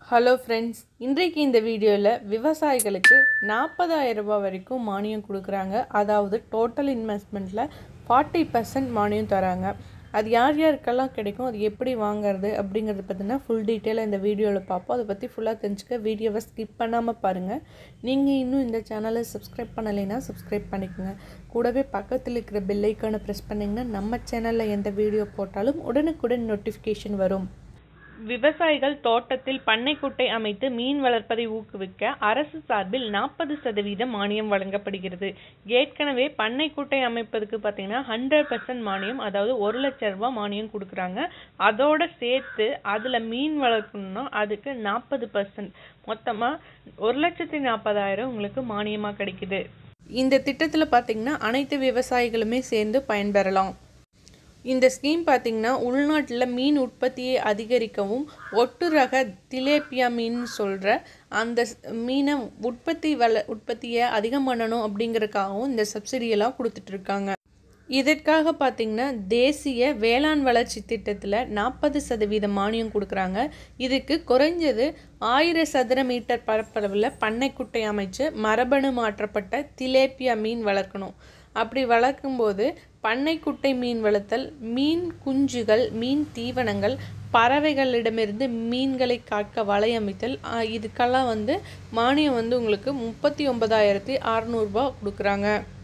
hello friends இன்றைக்கு இந்த வீடியோவில் விவசாயிகளுக்கு நாற்பதாயிரம் ரூபாய் வரைக்கும் மானியம் கொடுக்குறாங்க அதாவது டோட்டல் இன்வெஸ்ட்மெண்ட்டில் ஃபார்ட்டி பர்சன்ட் மானியம் தராங்க அது யார் யாருக்கெல்லாம் கிடைக்கும் அது எப்படி வாங்குறது அப்படிங்கிறத பற்றினா ஃபுல் டீட்டெயிலாக இந்த வீடியோவில் பார்ப்போம் அதை பற்றி ஃபுல்லாக தெரிஞ்சுக்க வீடியோவை ஸ்கிப் பண்ணாமல் பாருங்கள் நீங்கள் இன்னும் இந்த சேனலை சப்ஸ்கிரைப் பண்ணலைன்னா சப்ஸ்கிரைப் பண்ணிக்கோங்க கூடவே பக்கத்தில் இருக்கிற பெல் ஐக்கானை ப்ரெஸ் பண்ணிங்கன்னா நம்ம சேனலில் எந்த வீடியோ போட்டாலும் உடனுக்குடன் நோட்டிஃபிகேஷன் வரும் விவசாயிகள் தோட்டத்தில் பண்ணைக்குட்டை அமைத்து மீன் வளர்ப்பதை ஊக்குவிக்க அரசு சார்பில் நாற்பது சதவீதம் மானியம் வழங்கப்படுகிறது ஏற்கனவே பண்ணைக்குட்டை அமைப்பதுக்கு பார்த்தீங்கன்னா ஹண்ட்ரட் பர்சன்ட் மானியம் அதாவது ஒரு லட்சம் ரூபாய் மானியம் கொடுக்குறாங்க அதோட சேர்த்து அதில் மீன் வளர்க்கணும்னா அதுக்கு நாற்பது பர்சன்ட் மொத்தமாக ஒரு லட்சத்தி நாற்பதாயிரம் உங்களுக்கு மானியமாக கிடைக்குது இந்த திட்டத்தில் பார்த்தீங்கன்னா அனைத்து விவசாயிகளுமே சேர்ந்து பயன்பெறலாம் இந்த ஸ்கீம் பார்த்திங்கன்னா உள்நாட்டில் மீன் உற்பத்தியை அதிகரிக்கவும் ஒட்டு ரக திலேப்பியா மீன் சொல்கிற அந்த ஸ்- மீனை உற்பத்தி வள உற்பத்தியை அதிகம் பண்ணணும் அப்படிங்கறதுக்காகவும் இந்த சப்சிடியெல்லாம் கொடுத்துட்ருக்காங்க இதற்காக பார்த்திங்கன்னா தேசிய வேளாண் வளர்ச்சி திட்டத்தில் நாற்பது சதவீத மானியம் கொடுக்குறாங்க இதுக்கு குறைஞ்சது ஆயிரம் சதுர மீட்டர் பரப்பளவில் பண்ணைக்குட்டை அமைச்சு மரபணு மாற்றப்பட்ட திலேப்பியா மீன் வளர்க்கணும் அப்படி வளர்க்கும்போது பண்ணைக்குட்டை மீன் வளர்த்தல் மீன் குஞ்சுகள் மீன் தீவனங்கள் பறவைகளிடமிருந்து மீன்களை காக்க வலையமைத்தல் ஆஹ் இதுக்கெல்லாம் வந்து மானியம் வந்து உங்களுக்கு முப்பத்தி ஒன்பதாயிரத்தி அறநூறுபா கொடுக்குறாங்க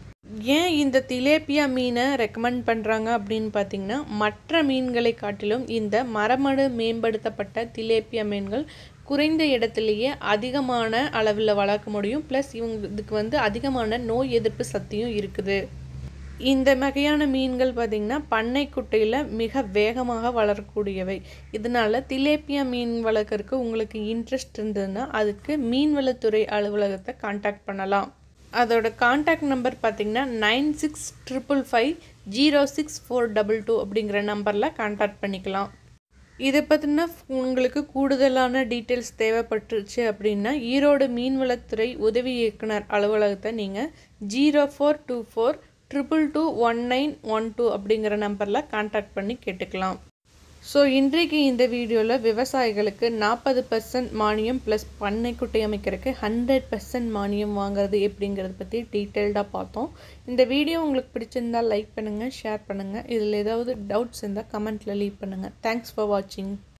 ஏன் இந்த திலேப்பியா மீனை ரெக்கமெண்ட் பண்ணுறாங்க அப்படின்னு பார்த்தீங்கன்னா மற்ற மீன்களை காட்டிலும் இந்த மரமடு மேம்படுத்தப்பட்ட திலேப்பியா மீன்கள் குறைந்த இடத்துலையே அதிகமான அளவில் வளர்க்க முடியும் ப்ளஸ் இவங்க இதுக்கு வந்து அதிகமான நோய் எதிர்ப்பு சக்தியும் இருக்குது இந்த வகையான மீன்கள் பார்த்திங்கன்னா பண்ணைக்குட்டையில் மிக வேகமாக வளரக்கூடியவை இதனால திலேப்பியா மீன் வளர்க்குறதுக்கு உங்களுக்கு இன்ட்ரெஸ்ட் இருந்ததுன்னா அதுக்கு மீன்வளத்துறை அலுவலகத்தை காண்டாக்ட் பண்ணலாம் அதோட காண்டாக்ட் நம்பர் பார்த்தீங்கன்னா nine six triple five zero six four double two அப்படிங்கிற நம்பரில் காண்டாக்ட் பண்ணிக்கலாம் இதை பற்றின உங்களுக்கு கூடுதலான டீட்டெயில்ஸ் தேவைப்பட்டுருச்சு அப்படின்னா ஈரோடு மீன்வளத்துறை உதவி இயக்குனர் அலுவலகத்தை நீங்கள் zero four two four triple two one nine one two அப்படிங்கிற நம்பரில் காண்டாக்ட் பண்ணி கேட்டுக்கலாம் ஸோ இன்றைக்கு இந்த வீடியோவில் விவசாயிகளுக்கு நாற்பது பர்சன்ட் மானியம் ப்ளஸ் பண்ணைக்குட்டை அமைக்கிறதுக்கு ஹண்ட்ரட் பர்சன்ட் மானியம் வாங்குறது எப்படிங்கிறத பற்றி டீட்டெயில்டாக பார்த்தோம் இந்த வீடியோ உங்களுக்கு பிடிச்சிருந்தா லைக் பண்ணுங்கள் ஷேர் பண்ணுங்கள் இதில் ஏதாவது டவுட்ஸ் இருந்தால் கமெண்ட்டில் லீவ் பண்ணுங்கள் தேங்க்ஸ் ஃபார் வாட்சிங்